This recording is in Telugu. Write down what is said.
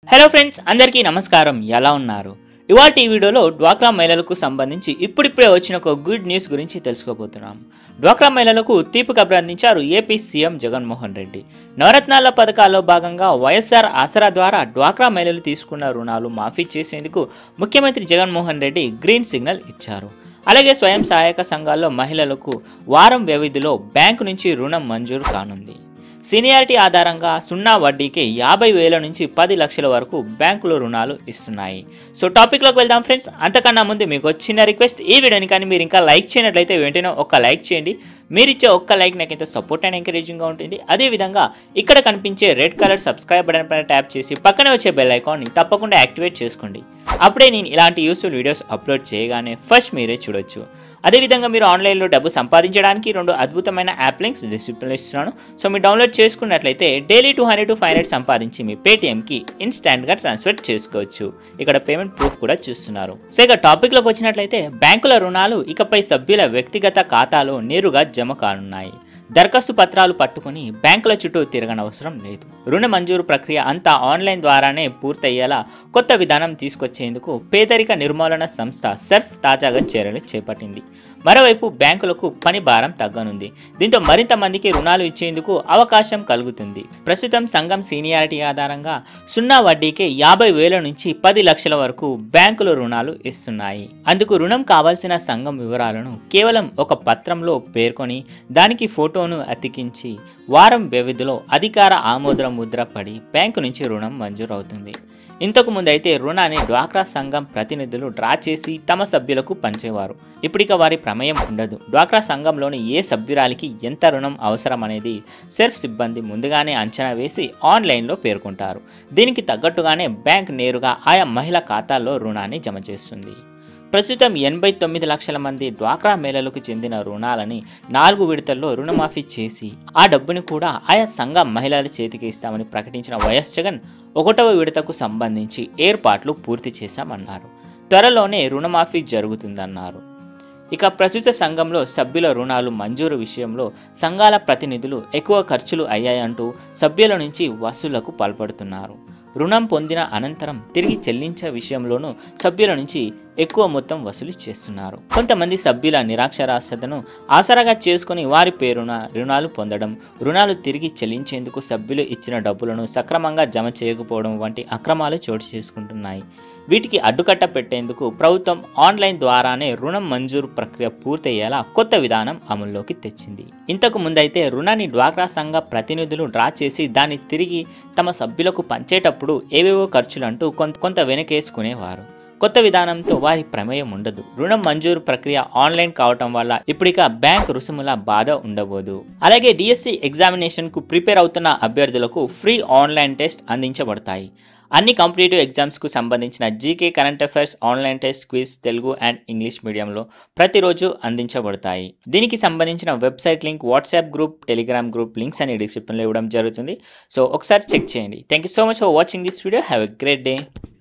హలో ఫ్రెండ్స్ అందరికీ నమస్కారం ఎలా ఉన్నారు ఇవాళ ఈ వీడియోలో డ్వాక్రా మహిళలకు సంబంధించి ఇప్పుడిప్పుడే వచ్చిన ఒక గుడ్ న్యూస్ గురించి తెలుసుకోబోతున్నాం డ్వాక్రా మహిళలకు తీపి కబురు అందించారు ఏపీ సీఎం జగన్మోహన్ రెడ్డి నవరత్నాల పథకాల్లో భాగంగా వైఎస్ఆర్ ఆసరా ద్వారా డ్వాక్రా మహిళలు తీసుకున్న రుణాలు మాఫీ చేసేందుకు ముఖ్యమంత్రి జగన్మోహన్ రెడ్డి గ్రీన్ సిగ్నల్ ఇచ్చారు అలాగే స్వయం సహాయక సంఘాల్లో మహిళలకు వారం వ్యవధిలో బ్యాంకు నుంచి రుణం మంజూరు కానుంది సీనియారిటీ ఆధారంగా సున్నా వడ్డీకి యాభై వేల నుంచి పది లక్షల వరకు బ్యాంకులు రుణాలు ఇస్తున్నాయి సో టాపిక్లోకి వెళ్దాం ఫ్రెండ్స్ అంతకన్నా ముందు మీకు వచ్చిన రిక్వెస్ట్ ఈ వీడియోని కానీ మీరు ఇంకా లైక్ చేయనట్లయితే వెంటనే ఒక్క లైక్ చేయండి మీరు ఇచ్చే ఒక్క లైక్ నాకు ఎంతో సపోర్ట్ అండ్ ఎంకరేజింగ్గా ఉంటుంది అదేవిధంగా ఇక్కడ కనిపించే రెడ్ కలర్ సబ్స్క్రైబ్ బటన్ పైన ట్యాప్ చేసి పక్కనే వచ్చే బెల్ ఐకాన్ని తప్పకుండా యాక్టివేట్ చేసుకోండి అప్పుడే నేను ఇలాంటి యూస్ఫుల్ వీడియోస్ అప్లోడ్ చేయగానే ఫస్ట్ మీరే చూడొచ్చు అదేవిధంగా మీరు ఆన్లైన్లో డబ్బు సంపాదించడానికి రెండు అద్భుతమైన యాప్ లింక్స్ డిస్క్రిప్షన్లో ఇస్తున్నాను సో మీరు డౌన్లోడ్ చేసుకున్నట్లయితే daily two hundred to five hundred సంపాదించి మీ పేటిఎంకి ఇన్స్టాంట్గా ట్రాన్స్ఫర్ చేసుకోవచ్చు ఇక్కడ పేమెంట్ ప్రూఫ్ కూడా చూస్తున్నారు సో ఇక టాపిక్లోకి వచ్చినట్లయితే బ్యాంకుల రుణాలు ఇకపై సభ్యుల వ్యక్తిగత ఖాతాలో నేరుగా జమ కానున్నాయి దరఖాస్తు పత్రాలు పట్టుకుని బ్యాంకుల చుట్టూ తిరగనవసరం లేదు రుణ మంజూరు ప్రక్రియ అంతా ఆన్లైన్ ద్వారానే పూర్తయ్యేలా కొత్త విధానం తీసుకొచ్చేందుకు పేదరిక నిర్మూలన సంస్థ సర్ఫ్ తాజాగా చర్యలు చేపట్టింది మరోవైపు బ్యాంకులకు పని భారం తగ్గనుంది దీంతో మరింత మందికి రుణాలు ఇచ్చేందుకు అవకాశం కలుగుతుంది ప్రస్తుతం సంఘం సీనియారిటీ ఆధారంగా సున్నా వడ్డీకే యాభై వేల నుంచి పది లక్షల వరకు బ్యాంకులు రుణాలు ఇస్తున్నాయి అందుకు రుణం కావాల్సిన సంఘం వివరాలను కేవలం ఒక పత్రంలో పేర్కొని దానికి ఫోటోను అతికించి వారం వ్యవధిలో అధికార ఆమోద ముద్ర పడి బ్యాంకు నుంచి రుణం మంజూరు అవుతుంది ఇంతకు ముందైతే రుణాన్ని డ్వాక్రా సంఘం ప్రతినిధులు డ్రా చేసి తమ సభ్యులకు పంచేవారు ఇప్పటిక వారి ప్రమేయం ఉండదు డ్వాక్రా సంఘంలోని ఏ సభ్యురాలికి ఎంత రుణం అవసరం అనేది సెర్ఫ్ సిబ్బంది ముందుగానే అంచనా వేసి ఆన్లైన్లో పేర్కొంటారు దీనికి తగ్గట్టుగానే బ్యాంక్ నేరుగా ఆయా మహిళ ఖాతాల్లో రుణాన్ని జమ చేస్తుంది ప్రస్తుతం ఎనభై తొమ్మిది లక్షల మంది డ్వాక్రా మేళలకు చెందిన రుణాలని నాలుగు విడతల్లో రుణమాఫీ చేసి ఆ డబ్బుని కూడా ఆయా సంఘ మహిళల చేతికి ఇస్తామని ప్రకటించిన వైఎస్ జగన్ ఒకటవ విడతకు సంబంధించి ఏర్పాట్లు పూర్తి చేశామన్నారు త్వరలోనే రుణమాఫీ జరుగుతుందన్నారు ఇక ప్రస్తుత సంఘంలో సభ్యుల రుణాలు మంజూరు విషయంలో సంఘాల ప్రతినిధులు ఎక్కువ ఖర్చులు అయ్యాయంటూ సభ్యుల నుంచి వసూళ్లకు పాల్పడుతున్నారు రుణం పొందిన అనంతరం తిరిగి చెల్లించే విషయంలోనూ సభ్యుల నుంచి ఎక్కువ మొత్తం వసూలు చేస్తున్నారు కొంతమంది సభ్యుల నిరాక్షరాస్యతను ఆసరాగా చేసుకుని వారి పేరున రుణాలు పొందడం రుణాలు తిరిగి చెల్లించేందుకు సభ్యులు ఇచ్చిన డబ్బులను సక్రమంగా జమ చేయకపోవడం వంటి అక్రమాలు చోటు చేసుకుంటున్నాయి వీటికి అడ్డుకట్ట పెట్టేందుకు ప్రభుత్వం ఆన్లైన్ ద్వారానే రుణం మంజూరు ప్రక్రియ పూర్తయ్యేలా కొత్త విధానం అమల్లోకి తెచ్చింది ఇంతకు ముందైతే రుణాన్ని డ్వాక్రా సంఘ ప్రతినిధులు డ్రా చేసి దాన్ని తిరిగి తమ సభ్యులకు పంచేటప్పుడు ఏవేవో ఖర్చులంటూ కొంత కొంత వెనకేసుకునేవారు కొత్త విధానంతో వారి ప్రమేయం ఉండదు రుణం మంజూరు ప్రక్రియ ఆన్లైన్ కావటం వల్ల ఇప్పుడిక బ్యాంక్ రుసుముల బాధ ఉండబోదు అలాగే డిఎస్సి ఎగ్జామినేషన్ కు ప్రిపేర్ అవుతున్న అభ్యర్థులకు ఫ్రీ ఆన్లైన్ టెస్ట్ అందించబడతాయి అన్ని కాంపిటేటివ్ ఎగ్జామ్స్కు సంబంధించిన GK current affairs online test quiz Telugu and English మీడియంలో ప్రతిరోజు అందించబడతాయి దీనికి సంబంధించిన website link WhatsApp group Telegram group links అనే డిస్క్రిప్షన్లో ఇవ్వడం జరుగుతుంది సో ఒకసారి చెక్ చేయండి thank you so much for watching this video have a great day